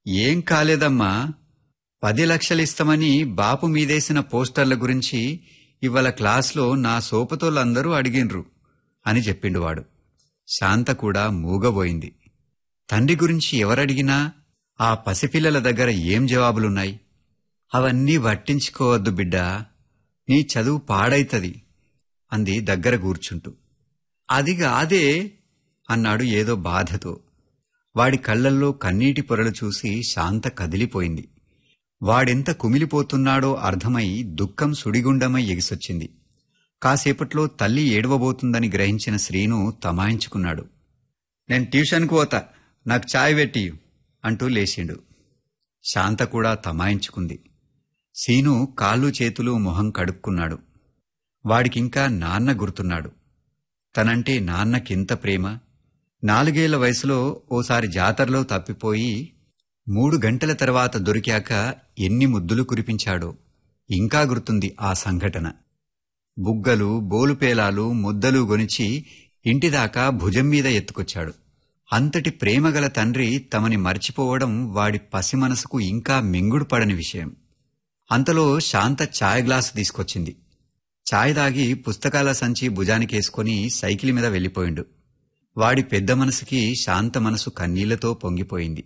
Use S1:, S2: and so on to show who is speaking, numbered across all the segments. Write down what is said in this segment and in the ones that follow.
S1: ఏం కాలేదమ్మా పది లక్షలిస్తామని బాపు మీదేసిన పోస్టర్ల గురించి ఇవాళ క్లాస్లో నా సోపతోళ్ళందరూ అడిగిన్రు అని చెప్పిండు వాడు శాంత కూడా మూగబోయింది తండ్రి గురించి ఎవరడిగినా ఆ పసిపిల్లల దగ్గర ఏం జవాబులున్నాయి అవన్నీ పట్టించుకోవద్దు బిడ్డా నీ చదువు పాడైతది అంది దగ్గర కూర్చుంటూ అది కాదే అన్నాడు ఏదో బాధతో వాడి కళ్ళల్లో కన్నీటి పొరలు చూసి శాంత కదిలిపోయింది వాడెంత కుమిలిపోతున్నాడో అర్థమై దుఃఖం సుడిగుండమై ఎగిసొచ్చింది కాసేపట్లో తల్లి ఏడవబోతుందని గ్రహించిన శ్రీను తమాయించుకున్నాడు నేను ట్యూషన్కు పోతా నాకు చాయ్ పెట్టి అంటూ లేచిండు శాంత కూడా తమాయించుకుంది సీను కాళ్ళు చేతులు మొహం కడుక్కున్నాడు వాడికింకా నాన్న గుర్తున్నాడు తనంటే నాన్నకింత ప్రేమ నాలుగేళ్ల వయసులో ఓసారి జాతరలో తప్పిపోయి మూడు గంటల తర్వాత దొరికాక ఎన్ని ముద్దులు కురిపించాడో ఇంకా గుర్తుంది ఆ సంఘటన బుగ్గలు బోలుపేలాలు ముద్దలు గొనిచి ఇంటిదాకా భుజం మీద ఎత్తుకొచ్చాడు అంతటి ప్రేమగల తండ్రి తమని మర్చిపోవడం వాడి పసి మనసుకు ఇంకా మింగుడు పడని విషయం అంతలో శాంత ఛాయ్ గ్లాసు తీసుకొచ్చింది ఛాయ్ దాగి పుస్తకాల సంచి భుజానికేసుకుని సైకిల్ మీద వెళ్ళిపోయిండు వాడి పెద్ద మనసుకి శాంత మనసు కన్నీళ్లతో పొంగిపోయింది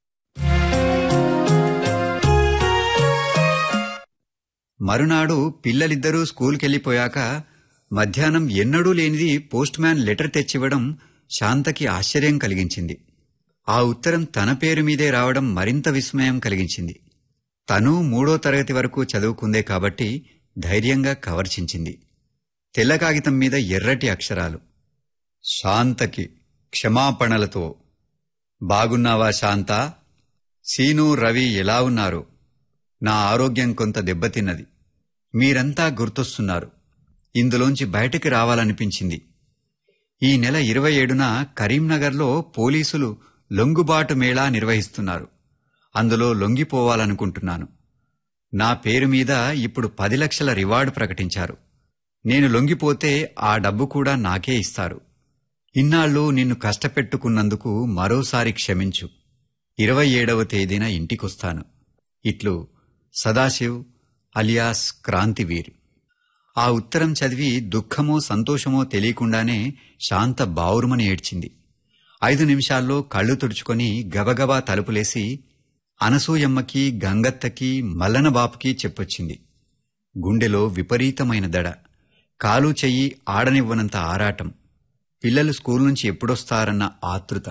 S1: మరునాడు పిల్లలిద్దరూ స్కూల్కెళ్ళిపోయాక మధ్యాహ్నం ఎన్నడూ లేనిది పోస్ట్ మ్యాన్ లెటర్ తెచ్చివ్వడం శాంతకి ఆశ్చర్యం కలిగించింది ఆ ఉత్తరం తన పేరు మీదే రావడం మరింత విస్మయం కలిగించింది తను మూడో తరగతి వరకు చదువుకుందే కాబట్టి ధైర్యంగా కవర్చించింది తెల్ల కాగితం మీద ఎర్రటి అక్షరాలు శాంతకి క్షమాపణలతో బాగున్నావా శాంత సీను రవి ఎలా ఉన్నారు నా ఆరోగ్యం కొంత దెబ్బతిన్నది మీరంతా గుర్తొస్తున్నారు ఇందులోంచి బయటకు రావాలనిపించింది ఈ నెల ఇరవై ఏడున కరీంనగర్లో పోలీసులు లొంగుబాటు మేళా నిర్వహిస్తున్నారు అందులో లొంగిపోవాలనుకుంటున్నాను నా పేరు మీద ఇప్పుడు పది లక్షల రివార్డు ప్రకటించారు నేను లొంగిపోతే ఆ డబ్బు కూడా నాకే ఇస్తారు ఇన్నాళ్ళు నిన్ను కష్టపెట్టుకున్నందుకు మరోసారి క్షమించు ఇరవై ఏడవ తేదీన ఇంటికొస్తాను ఇట్లు సదాశివ్ అలియాస్ క్రాంతివీర్ ఆ ఉత్తరం చదివి దుఃఖమో సంతోషమో తెలియకుండానే శాంత బావురుమని ఏడ్చింది ఐదు నిమిషాల్లో కళ్ళు తుడుచుకొని గబగబా తలుపులేసి అనసూయమ్మకి గంగత్తకి మల్లనబాపుకి చెప్పొచ్చింది గుండెలో విపరీతమైన దడ కాలు చెయ్యి ఆడనివ్వనంత ఆరాటం పిల్లలు స్కూల్ నుంచి ఎప్పుడొస్తారన్న ఆతృత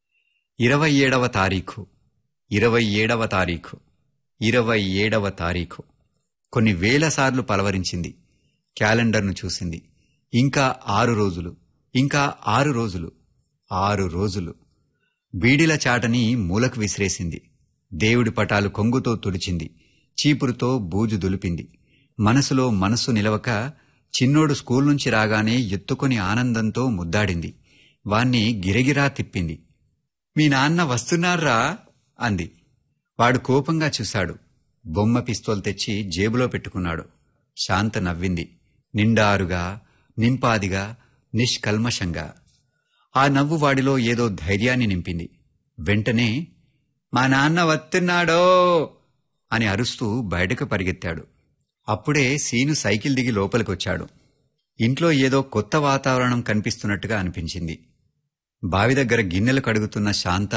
S1: ఇరవై ఏడవ తారీఖు ఇరవై ఏడవ తారీఖు ఇరవై ఏడవ తారీఖు కొన్ని వేల సార్లు పలవరించింది క్యాలెండర్ను చూసింది ఇంకా ఆరు రోజులు ఇంకా ఆరు రోజులు ఆరు రోజులు బీడిల చాటని మూలకు విసిరేసింది దేవుడి పటాలు కొంగుతో తుడిచింది చీపురుతో బూజు దులిపింది మనసులో మనసు నిలవక చిన్నోడు స్కూల్ నుంచి రాగానే ఎత్తుకొని ఆనందంతో ముద్దాడింది వాణ్ణి గిరగిరా తిప్పింది మీ నాన్న వస్తున్నారా అంది వాడు కోపంగా చూశాడు బొమ్మ పిస్తోల్ తెచ్చి జేబులో పెట్టుకున్నాడు శాంత నవ్వింది నిండారుగా నింపాదిగా నిష్కల్మషంగా ఆ నవ్వు వాడిలో ఏదో ధైర్యాన్ని నింపింది వెంటనే మా నాన్న వస్తున్నాడో అని అరుస్తూ బయటకు పరిగెత్తాడు అప్పుడే సీను సైకిల్ దిగి లోపలికొచ్చాడు ఇంట్లో ఏదో కొత్త వాతావరణం కనిపిస్తున్నట్టుగా అనిపించింది బావి దగ్గర గిన్నెలు కడుగుతున్న శాంత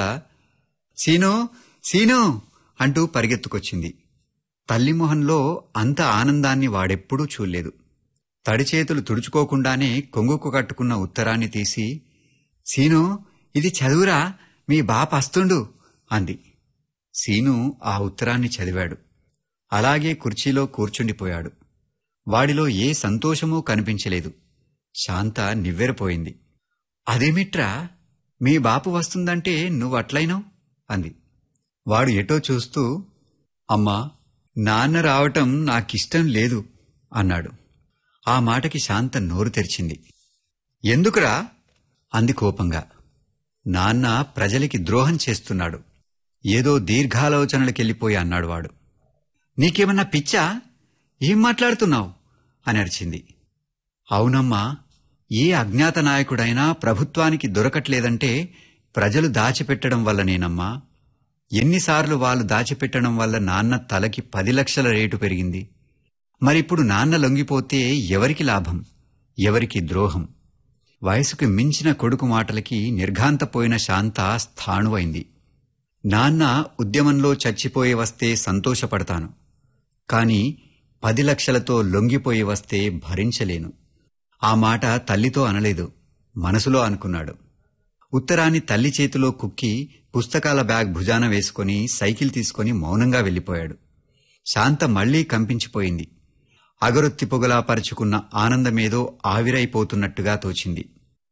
S1: సీను సీను అంటూ పరిగెత్తుకొచ్చింది తల్లి మొహంలో అంత ఆనందాన్ని వాడెప్పుడూ చూడలేదు తడి చేతులు తుడుచుకోకుండానే కొంగుకు కట్టుకున్న ఉత్తరాన్ని తీసి సీను ఇది చదువురా మీ బాప అస్తుండు అంది సీను ఆ ఉత్తరాన్ని చదివాడు అలాగే కుర్చీలో కూర్చుండిపోయాడు వాడిలో ఏ సంతోషమూ కనిపించలేదు శాంత నివ్వెరపోయింది అదేమిట్రా మీ బాపు వస్తుందంటే నువ్వట్లయినావు అంది వాడు ఎటో చూస్తూ అమ్మా నాన్న రావటం నాకిష్టం లేదు అన్నాడు ఆ మాటకి శాంత నోరు తెరిచింది ఎందుకురా అంది కోపంగా నాన్న ప్రజలకి ద్రోహం చేస్తున్నాడు ఏదో దీర్ఘాలోచనలకెళ్ళిపోయి అన్నాడు వాడు నీకేమన్నా పిచ్చా ఏం మాట్లాడుతున్నావు అని అరిచింది అవునమ్మా ఏ అజ్ఞాత నాయకుడైనా ప్రభుత్వానికి దొరకట్లేదంటే ప్రజలు దాచిపెట్టడం వల్లనేనమ్మా ఎన్నిసార్లు వాళ్ళు దాచిపెట్టడం వల్ల నాన్న తలకి పది లక్షల రేటు పెరిగింది మరిప్పుడు నాన్న లొంగిపోతే ఎవరికి లాభం ఎవరికి ద్రోహం వయసుకు మించిన కొడుకు మాటలకి నిర్ఘాంతపోయిన శాంత స్థాణువైంది నాన్న ఉద్యమంలో చచ్చిపోయి వస్తే సంతోషపడతాను కాని పది లక్షలతో లొంగిపోయి వస్తే భరించలేను ఆ మాట తల్లితో అనలేదు మనసులో అనుకున్నాడు ఉత్తరాన్ని తల్లి చేతిలో కుక్కి పుస్తకాల బ్యాగ్ భుజాన వేసుకుని సైకిల్ తీసుకుని మౌనంగా వెళ్ళిపోయాడు శాంత మళ్లీ కంపించిపోయింది అగరొత్తి పొగలా పరుచుకున్న ఆనందమేదో ఆవిరైపోతున్నట్టుగా తోచింది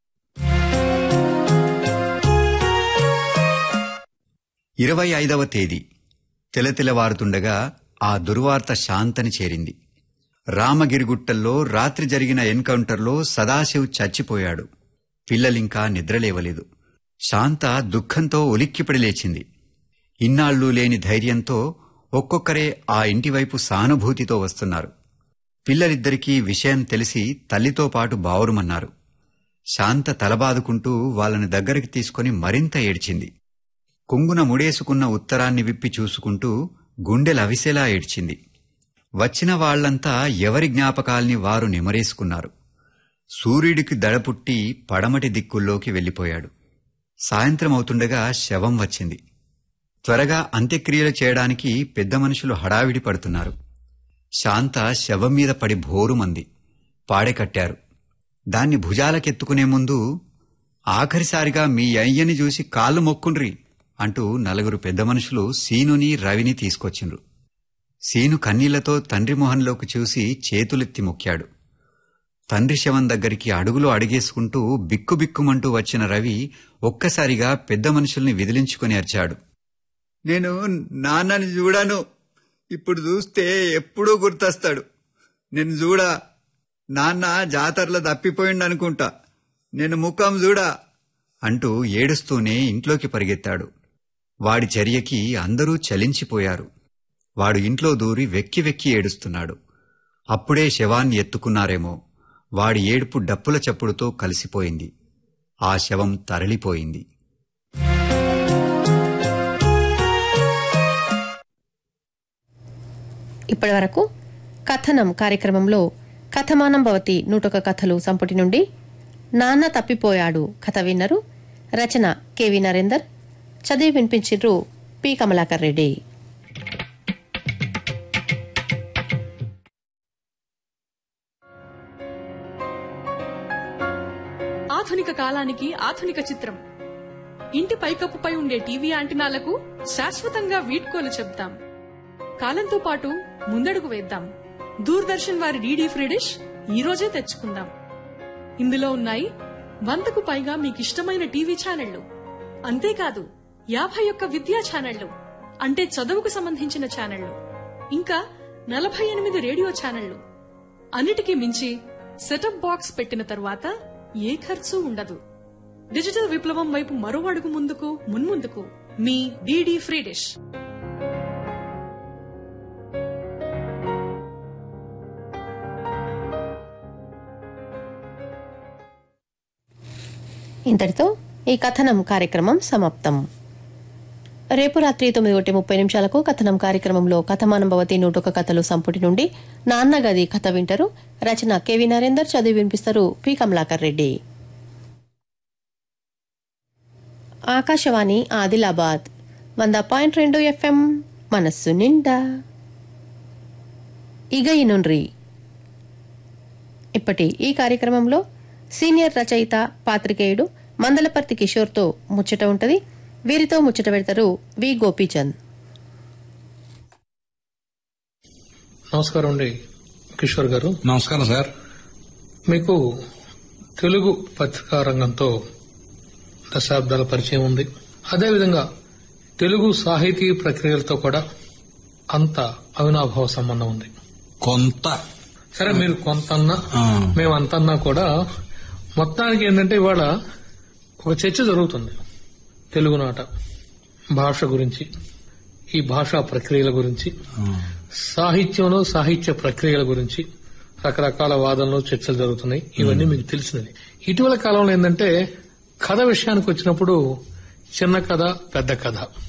S1: ఇరవై ఐదవ తేదీ తెలతెలవారుతుండగా ఆ దుర్వార్త శాంతని చేరింది రామగిరిగుట్టల్లో రాత్రి జరిగిన ఎన్కౌంటర్లో సదాశివ్ చచ్చిపోయాడు పిల్లలింకా నిద్రలేవలేదు శాంత దుఃఖంతో ఉలిక్కిపడి లేచింది ఇన్నాళ్లు లేని ధైర్యంతో ఒక్కొక్కరే ఆ ఇంటివైపు సానుభూతితో వస్తున్నారు పిల్లలిద్దరికీ విషయం తెలిసి తల్లితో పాటు బావురుమన్నారు శాంత తలబాదుకుంటూ వాళ్ళని దగ్గరికి తీసుకుని మరింత ఏడ్చింది కొంగున ముడేసుకున్న ఉత్తరాన్ని విప్పి చూసుకుంటూ గుండెలవిసేలా ఏడ్చింది వచ్చిన వాళ్లంతా ఎవరి జ్ఞాపకాల్ని వారు నిమరేసుకున్నారు సూర్యుడికి దడపుట్టి పడమటి దిక్కుల్లోకి వెళ్ళిపోయాడు సాయంత్రం అవుతుండగా శవం వచ్చింది త్వరగా అంత్యక్రియలు చేయడానికి పెద్ద మనుషులు హడావిడి పడుతున్నారు శాంత శవం మీద పడి భోరుమంది పాడెకట్టారు దాన్ని భుజాలకెత్తుకునే ముందు ఆఖరిసారిగా మీ అయ్యని చూసి కాళ్ళు మొక్కుండ్రి అంటూ నలుగురు పెద్ద మనుషులు సీనుని రవిని తీసుకొచ్చిండ్రు సీను కన్నీళ్లతో తండ్రి మొహంలోకి చూసి చేతులెత్తి మొక్కాడు తండ్రి శవం దగ్గరికి అడుగులు అడిగేసుకుంటూ బిక్కుబిక్కుమంటూ వచ్చిన రవి ఒక్కసారిగా పెద్ద మనుషుల్ని విదిలించుకుని అరిచాడు నేను నాన్నని చూడాను ఇప్పుడు చూస్తే ఎప్పుడూ గుర్తొస్తాడు నేను చూడా నాన్న జాతరలో తప్పిపోయిండనుకుంటా నేను ముఖం చూడా అంటూ ఏడుస్తూనే ఇంట్లోకి పరిగెత్తాడు వాడి చర్యకి అందరూ చలించిపోయారు వాడు ఇంట్లో దూరి వెక్కి వెక్కి ఏడుస్తున్నాడు అప్పుడే శవాన్ని ఎత్తుకున్నారేమో వాడి ఏడుపు డప్పుల చప్పుడుతో కలిసిపోయింది ఆ శవం తరలిపోయింది
S2: ఇప్పటి వరకు కథనం కార్యక్రమంలో కథమానం భవతి నూటొక కథలు సంపుటి నుండి నాన్న తప్పిపోయాడు కథ విన్నరు రచన కెవి నరేందర్ చదివి వినిపించిర్రు పి కమలాకర్ రెడ్డి
S3: ఆధునిక కాలానికి ఆధునిక చిత్రం ఇంటి పైకప్పుపై ఉండే టీవీ యాంటినాలకు శాశ్వతంగా వీడ్కోలు చెప్తాం కాలంతో పాటు ముందడుగు వేద్దాం దూరదర్శన్ వారి డీడీ ఫ్రీ డిష్ ఈ రోజే తెచ్చుకుందాం ఇందులో ఉన్నాయి వందకు పైగా మీకిష్టమైన టీవీ ఛానళ్లు అంతేకాదు యాభై ఒక్క విద్యా ఛానళ్లు అంటే చదువుకు సంబంధించిన ఛానళ్లు ఇంకా నలభై ఎనిమిది రేడియో ఛానళ్లు అన్నిటికీ మించి సెటప్ బాక్స్ పెట్టిన తరువాత ఏ ఖర్చు ఉండదు డిజిటల్ విప్లవం వైపు మరో అడుగు ముందుకు మున్ముందుకు మీ డీడీ ఫ్రీ డిష్
S2: ఇంతటితో ఈ కథనం కార్యక్రమం సమాప్తం రేపు రాత్రి తొమ్మిది ఒకటి ముప్పై నిమిషాలకు కథనం కార్యక్రమంలో కథమానం భవతి నూటొక కథలు సంపుటి నుండి నాన్నగది కథ వింటారు రచన కెవి నరేందర్ చదివి వినిపిస్తారు పి కమలాకర్ రెడ్డి ఆకాశవాణి ఆదిలాబాద్ వంద పాయింట్ రెండు ఎఫ్ఎం మనస్సు నిండా ఇగ ఇనుండ్రి ఇప్పటి ఈ కార్యక్రమంలో సీనియర్ రచయిత పాత్రికేయుడు మందలపర్తి కిషోర్తో ముచ్చట ఉంటది వీరితో ముచ్చట పెడతారు వి గోపీచంద్
S4: నమస్కారం అండి కిషోర్ గారు
S5: నమస్కారం సార్
S4: మీకు తెలుగు పత్రికా రంగంతో దశాబ్దాల పరిచయం ఉంది అదేవిధంగా తెలుగు సాహితీ ప్రక్రియలతో కూడా అంత అవినాభావ సంబంధం ఉంది
S5: కొంత
S4: సరే మీరు కొంతన్నా
S5: ఆ,
S4: మేమంతన్నా కూడా మొత్తానికి ఏంటంటే ఇవాళ ఒక చర్చ జరుగుతుంది తెలుగునాట భాష గురించి ఈ భాషా ప్రక్రియల గురించి
S5: ఆ,
S4: సాహిత్యంలో సాహిత్య ప్రక్రియల గురించి రకరకాల వాదనలు చర్చలు జరుగుతున్నాయి ఇవన్నీ మీకు తెలిసినది ఇటీవల కాలంలో ఏంటంటే కథ విషయానికి వచ్చినప్పుడు చిన్న కథ పెద్ద కథ